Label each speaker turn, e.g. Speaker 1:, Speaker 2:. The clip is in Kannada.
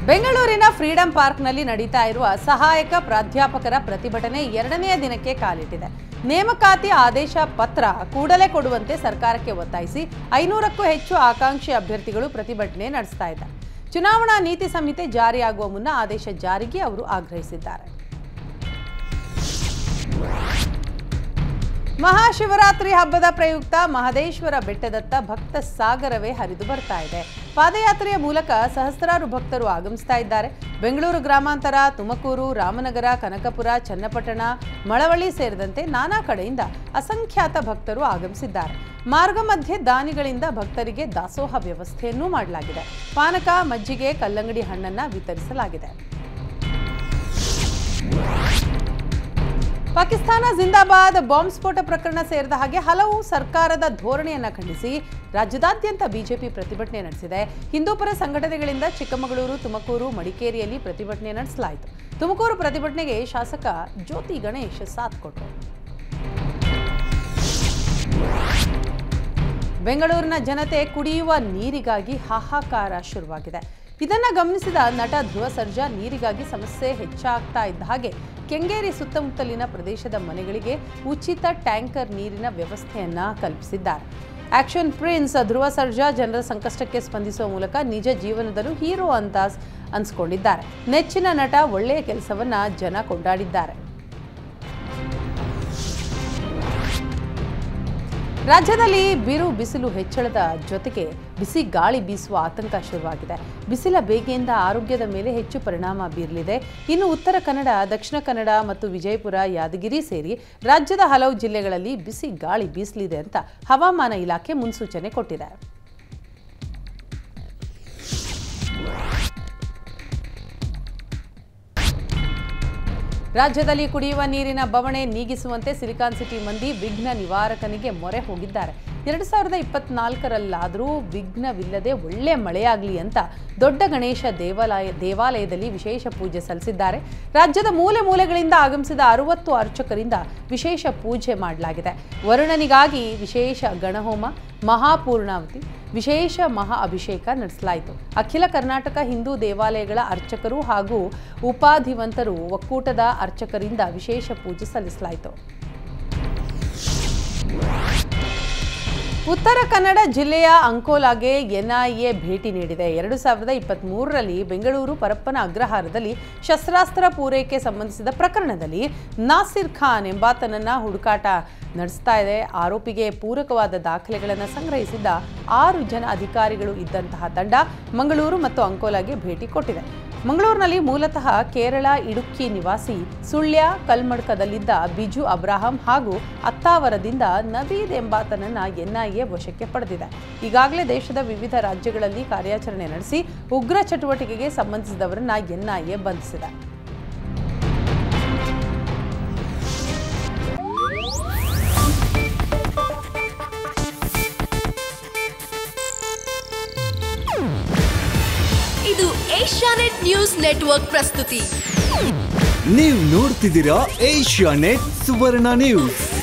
Speaker 1: ಬೆಂಗಳೂರಿನ ಫ್ರೀಡಂ ಪಾರ್ಕ್ನಲ್ಲಿ ನಡೀತಾ ಇರುವ ಸಹಾಯಕ ಪ್ರಾಧ್ಯಾಪಕರ ಪ್ರತಿಭಟನೆ ಎರಡನೆಯ ದಿನಕ್ಕೆ ಕಾಲಿಟ್ಟಿದೆ ನೇಮಕಾತಿ ಆದೇಶ ಪತ್ರ ಕೂಡಲೇ ಕೊಡುವಂತೆ ಸರ್ಕಾರಕ್ಕೆ ಒತ್ತಾಯಿಸಿ ಐನೂರಕ್ಕೂ ಹೆಚ್ಚು ಆಕಾಂಕ್ಷಿ ಅಭ್ಯರ್ಥಿಗಳು ಪ್ರತಿಭಟನೆ ನಡೆಸ್ತಾ ಇದ್ದಾರೆ ಚುನಾವಣಾ ನೀತಿ ಸಂಹಿತೆ ಜಾರಿಯಾಗುವ ಮುನ್ನ ಆದೇಶ ಜಾರಿಗೆ ಅವರು ಆಗ್ರಹಿಸಿದ್ದಾರೆ ಮಹಾಶಿವರಾತ್ರಿ ಹಬ್ಬದ ಪ್ರಯುಕ್ತ ಮಹದೇಶ್ವರ ಬೆಟ್ಟದತ್ತ ಭಕ್ತ ಸಾಗರವೇ ಹರಿದು ಬರ್ತಾ ಇದೆ ಪಾದಯಾತ್ರೆಯ ಮೂಲಕ ಸಹಸ್ರಾರು ಭಕ್ತರು ಆಗಮಿಸ್ತಾ ಇದ್ದಾರೆ ಬೆಂಗಳೂರು ಗ್ರಾಮಾಂತರ ತುಮಕೂರು ರಾಮನಗರ ಕನಕಪುರ ಚನ್ನಪಟ್ಟಣ ಮಳವಳ್ಳಿ ಸೇರಿದಂತೆ ನಾನಾ ಕಡೆಯಿಂದ ಅಸಂಖ್ಯಾತ ಭಕ್ತರು ಆಗಮಿಸಿದ್ದಾರೆ ಮಾರ್ಗ ಮಧ್ಯೆ ದಾನಿಗಳಿಂದ ಭಕ್ತರಿಗೆ ದಾಸೋಹ ವ್ಯವಸ್ಥೆಯನ್ನೂ ಮಾಡಲಾಗಿದೆ ಪಾನಕ ಮಜ್ಜಿಗೆ ಕಲ್ಲಂಗಡಿ ಹಣ್ಣನ್ನ ವಿತರಿಸಲಾಗಿದೆ ಪಾಕಿಸ್ತಾನ ಜಿಂದಾಬಾದ್ ಬಾಂಬ್ ಸ್ಫೋಟ ಪ್ರಕರಣ ಸೇರಿದ ಹಾಗೆ ಹಲವು ಸರ್ಕಾರದ ಧೋರಣೆಯನ್ನ ಖಂಡಿಸಿ ರಾಜ್ಯದಾದ್ಯಂತ ಬಿಜೆಪಿ ಪ್ರತಿಭಟನೆ ನಡೆಸಿದೆ ಹಿಂದೂಪರ ಸಂಘಟನೆಗಳಿಂದ ಚಿಕ್ಕಮಗಳೂರು ತುಮಕೂರು ಮಡಿಕೇರಿಯಲ್ಲಿ ಪ್ರತಿಭಟನೆ ನಡೆಸಲಾಯಿತು ತುಮಕೂರು ಪ್ರತಿಭಟನೆಗೆ ಶಾಸಕ ಜ್ಯೋತಿ ಗಣೇಶ್ ಸಾಥ್ ಕೊಟ್ಟರು ಬೆಂಗಳೂರಿನ ಜನತೆ ಕುಡಿಯುವ ನೀರಿಗಾಗಿ ಹಾಹಾಕಾರ ಶುರುವಾಗಿದೆ ಇದನ್ನ ಗಮನಿಸಿದ ನಟ ಧ್ರುವ ಸರ್ಜಾ ನೀರಿಗಾಗಿ ಸಮಸ್ಯೆ ಹೆಚ್ಚಾಗ್ತಾ ಇದ್ದ ಹಾಗೆ ಕೆಂಗೇರಿ ಸುತ್ತಮುತ್ತಲಿನ ಪ್ರದೇಶದ ಮನೆಗಳಿಗೆ ಉಚಿತ ಟ್ಯಾಂಕರ್ ನೀರಿನ ವ್ಯವಸ್ಥೆಯನ್ನ ಕಲ್ಪಿಸಿದ್ದಾರೆ ಆಕ್ಷನ್ ಪ್ರಿನ್ಸ್ ಧ್ರುವ ಸರ್ಜಾ ಜನರ ಸಂಕಷ್ಟಕ್ಕೆ ಸ್ಪಂದಿಸುವ ಮೂಲಕ ನಿಜ ಜೀವನದಲ್ಲೂ ಹೀರೋ ಅಂತ ಅನ್ಸ್ಕೊಂಡಿದ್ದಾರೆ ನೆಚ್ಚಿನ ನಟ ಒಳ್ಳೆಯ ಕೆಲಸವನ್ನ ಜನ ಕೊಂಡಾಡಿದ್ದಾರೆ ರಾಜ್ಯದಲ್ಲಿ ಬಿರು ಬಿಸಿಲು ಹೆಚ್ಚಳದ ಜೊತೆಗೆ ಬಿಸಿ ಗಾಳಿ ಬೀಸುವ ಆತಂಕ ಶುರುವಾಗಿದೆ ಬಿಸಿಲ ಬೇಗೆಯಿಂದ ಆರೋಗ್ಯದ ಮೇಲೆ ಹೆಚ್ಚು ಪರಿಣಾಮ ಬೀರಲಿದೆ ಇನ್ನು ಉತ್ತರ ಕನ್ನಡ ದಕ್ಷಿಣ ಕನ್ನಡ ಮತ್ತು ವಿಜಯಪುರ ಯಾದಗಿರಿ ಸೇರಿ ರಾಜ್ಯದ ಹಲವು ಜಿಲ್ಲೆಗಳಲ್ಲಿ ಬಿಸಿ ಗಾಳಿ ಬೀಸಲಿದೆ ಅಂತ ಹವಾಮಾನ ಇಲಾಖೆ ಮುನ್ಸೂಚನೆ ಕೊಟ್ಟಿದೆ ರಾಜ್ಯದಲ್ಲಿ ಕುಡಿಯುವ ನೀರಿನ ಬವಣೆ ನೀಗಿಸುವಂತೆ ಸಿಲಿಕಾನ್ ಸಿಟಿ ಮಂದಿ ವಿಘ್ನ ನಿವಾರಕನಿಗೆ ಮೊರೆ ಹೋಗಿದ್ದಾರೆ ಎರಡು ಸಾವಿರದ ಇಪ್ಪತ್ನಾಲ್ಕರಲ್ಲಾದರೂ ವಿಘ್ನವಿಲ್ಲದೆ ಒಳ್ಳೆ ಮಳೆಯಾಗಲಿ ಅಂತ ದೊಡ್ಡ ಗಣೇಶ ದೇವಾಲಯ ದೇವಾಲಯದಲ್ಲಿ ವಿಶೇಷ ಪೂಜೆ ಸಲ್ಲಿಸಿದ್ದಾರೆ ರಾಜ್ಯದ ಮೂಲೆ ಮೂಲೆಗಳಿಂದ ಆಗಮಿಸಿದ ಅರುವತ್ತು ಅರ್ಚಕರಿಂದ ವಿಶೇಷ ಪೂಜೆ ಮಾಡಲಾಗಿದೆ ವರುಣನಿಗಾಗಿ ವಿಶೇಷ ಗಣಹೋಮ ಮಹಾಪೂರ್ಣಾವತಿ ವಿಶೇಷ ಮಹಾ ಅಭಿಷೇಕ ನಡೆಸಲಾಯಿತು ಅಖಿಲ ಕರ್ನಾಟಕ ಹಿಂದೂ ದೇವಾಲಯಗಳ ಅರ್ಚಕರು ಹಾಗೂ ಉಪಾಧಿವಂತರು ಒಕ್ಕೂಟದ ಅರ್ಚಕರಿಂದ ವಿಶೇಷ ಪೂಜೆ ಸಲ್ಲಿಸಲಾಯಿತು ಉತ್ತರ ಕನ್ನಡ ಜಿಲ್ಲೆಯ ಅಂಕೋಲಾಗೆ ಎನ್ಐಎ ಭೇಟಿ ನೀಡಿದೆ ಎರಡು ಸಾವಿರದ ಇಪ್ಪತ್ತ್ ಮೂರರಲ್ಲಿ ಬೆಂಗಳೂರು ಪರಪ್ಪನ ಅಗ್ರಹಾರದಲ್ಲಿ ಶಸ್ತ್ರಾಸ್ತ್ರ ಪೂರೈಕೆ ಸಂಬಂಧಿಸಿದ ಪ್ರಕರಣದಲ್ಲಿ ನಾಸಿರ್ ಖಾನ್ ಎಂಬಾತನನ್ನ ಹುಡುಕಾಟ ನಡೆಸ್ತಾ ಇದೆ ಆರೋಪಿಗೆ ಪೂರಕವಾದ ದಾಖಲೆಗಳನ್ನು ಸಂಗ್ರಹಿಸಿದ್ದ ಆರು ಜನ ಅಧಿಕಾರಿಗಳು ಇದ್ದಂತಹ ತಂಡ ಮಂಗಳೂರು ಮತ್ತು ಅಂಕೋಲಾಗೆ ಭೇಟಿ ಕೊಟ್ಟಿದೆ ಮಂಗಳೂರಿನಲ್ಲಿ ಮೂಲತಃ ಕೇರಳ ಇಡುಕ್ಕಿ ನಿವಾಸಿ ಸುಳ್ಯ ಕಲ್ಮಡ್ಕದಲ್ಲಿದ್ದ ಬಿಜು ಅಬ್ರಾಹಂ ಹಾಗೂ ಅತ್ತಾವರದಿಂದ ನವೀದ್ ಎಂಬಾತನನ್ನ ಎನ್ಐಎ ವಶಕ್ಕೆ ಪಡೆದಿದೆ ಈಗಾಗಲೇ ದೇಶದ ವಿವಿಧ ರಾಜ್ಯಗಳಲ್ಲಿ ಕಾರ್ಯಾಚರಣೆ ನಡೆಸಿ ಉಗ್ರ ಚಟುವಟಿಕೆಗೆ ಸಂಬಂಧಿಸಿದವರನ್ನ ಎನ್ಐಎ ಬಂಧಿಸಿದೆ
Speaker 2: ಇದು ಏಷ್ಯಾನೆಟ್ ನ್ಯೂಸ್ ನೆಟ್ವರ್ಕ್ ಪ್ರಸ್ತುತಿ
Speaker 3: ನೀವು ನೋಡ್ತಿದ್ದೀರಾ ಏಷ್ಯಾ ನೆಟ್ ಸುವರ್ಣ ನ್ಯೂಸ್